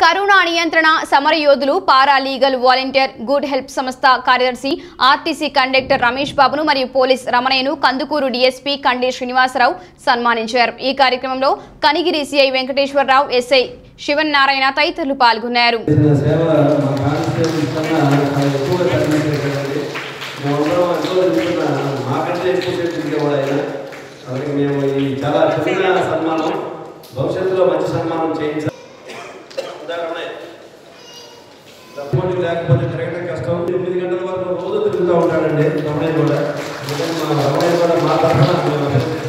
corona నియంత్రణ సమర యోధులు paralegal volunteer good help సంస్థ కార్యదర్శి ఆర్టీసీ కండక్టర్ రమేష్ బాబును మరియు పోలీస్ రమణయ్యను కందుకూరు డీఎస్పీ కండి శ్రీనివాసరావు సన్మానించారు ఈ కార్యక్రమంలో కనిగిరి సిఐ వెంకటేశ్వరరావు ఎస్ఐ శివన్ నారాయణ తదితరులు పాల్గొన్నారు చేసిన సేవ మా కాన్స్టిట్యూషన్ కన్నా చాలా ఎక్కువగా కనిపించేటండి మేమందరం ఎంతో తెలుసుకున్న మాకంటే ఎక్కువ చేర్చుకునేవాడు ఆయన అలాగే మేము ఈ చాలా చిన్న సన్మానం భవిష్యత్తులో మంచి సన్మానం చేయించాలి ఉదాహరణ పోటీ లేకపోతే తిరగడం కష్టం ఎనిమిది గంటల వరకు రోజు తిరుగుతూ ఉంటాడండి రమణయ్య కూడా అందుకని మా రమణయ్య కూడా మా తరఫున మేము